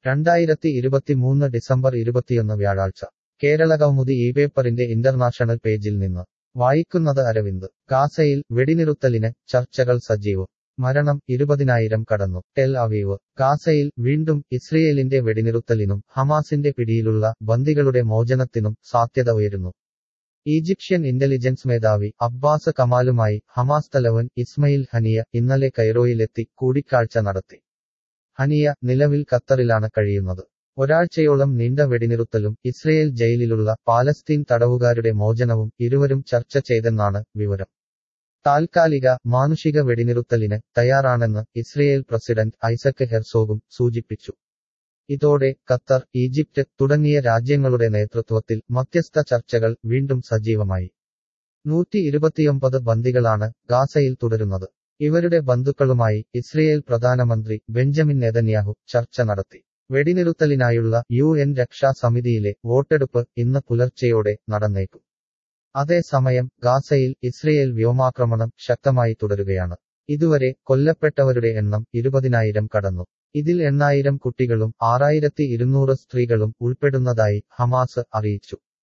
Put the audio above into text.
രണ്ടായിരത്തി ഇരുപത്തിമൂന്ന് ഡിസംബർ ഇരുപത്തിയൊന്ന് വ്യാഴാഴ്ച കേരള കൗമുദി ഈ പേപ്പറിന്റെ ഇന്റർനാഷണൽ പേജിൽ നിന്ന് വായിക്കുന്നത് അരവിന്ദ് ഗാസയിൽ വെടിനിറുത്തലിന് ചർച്ചകൾ സജീവം മരണം ഇരുപതിനായിരം കടന്നു ടെൽ അവീവ് ഗാസയിൽ വീണ്ടും ഇസ്രയേലിന്റെ വെടിനിറുത്തലിനും ഹമാസിന്റെ പിടിയിലുള്ള ബന്ദികളുടെ മോചനത്തിനും സാധ്യത ഉയരുന്നു ഈജിപ്ഷ്യൻ ഇന്റലിജൻസ് മേധാവി അബ്ബാസ് കമാലുമായി ഹമാസ് തലവൻ ഇസ്മയിൽ ഹനിയ ഇന്നലെ കൈറോയിലെത്തി കൂടിക്കാഴ്ച നടത്തി ഹനിയ നിലവിൽ ഖത്തറിലാണ് കഴിയുന്നത് ഒരാഴ്ചയോളം നീണ്ട വെടിനിറുത്തലും ഇസ്രയേൽ ജയിലിലുള്ള പാലസ്തീൻ തടവുകാരുടെ മോചനവും ഇരുവരും ചർച്ച ചെയ്തെന്നാണ് വിവരം താൽക്കാലിക മാനുഷിക വെടിനിറുത്തലിന് തയ്യാറാണെന്ന് ഇസ്രയേൽ പ്രസിഡന്റ് ഐസക് ഹെർസോഗും സൂചിപ്പിച്ചു ഇതോടെ ഖത്തർ ഈജിപ്റ്റ് തുടങ്ങിയ രാജ്യങ്ങളുടെ നേതൃത്വത്തിൽ മധ്യസ്ഥ ചർച്ചകൾ വീണ്ടും സജീവമായി നൂറ്റി ഇരുപത്തിയൊമ്പത് ബന്ദികളാണ് ഗാസയിൽ തുടരുന്നത് ഇവരുടെ ബന്ധുക്കളുമായി ഇസ്രയേൽ പ്രധാനമന്ത്രി ബെഞ്ചമിൻ നെതന്യാഹു ചർച്ച നടത്തി വെടിനിറുത്തലിനായുള്ള യു എൻ രക്ഷാ സമിതിയിലെ വോട്ടെടുപ്പ് ഇന്ന് പുലർച്ചെയോടെ നടന്നേക്കും അതേസമയം ഗാസയിൽ ഇസ്രയേൽ വ്യോമാക്രമണം ശക്തമായി തുടരുകയാണ് ഇതുവരെ കൊല്ലപ്പെട്ടവരുടെ എണ്ണം ഇരുപതിനായിരം കടന്നു ഇതിൽ എണ്ണായിരം കുട്ടികളും ആറായിരത്തി ഇരുന്നൂറ് സ്ത്രീകളും ഉൾപ്പെടുന്നതായി ഹമാസ് അറിയിച്ചു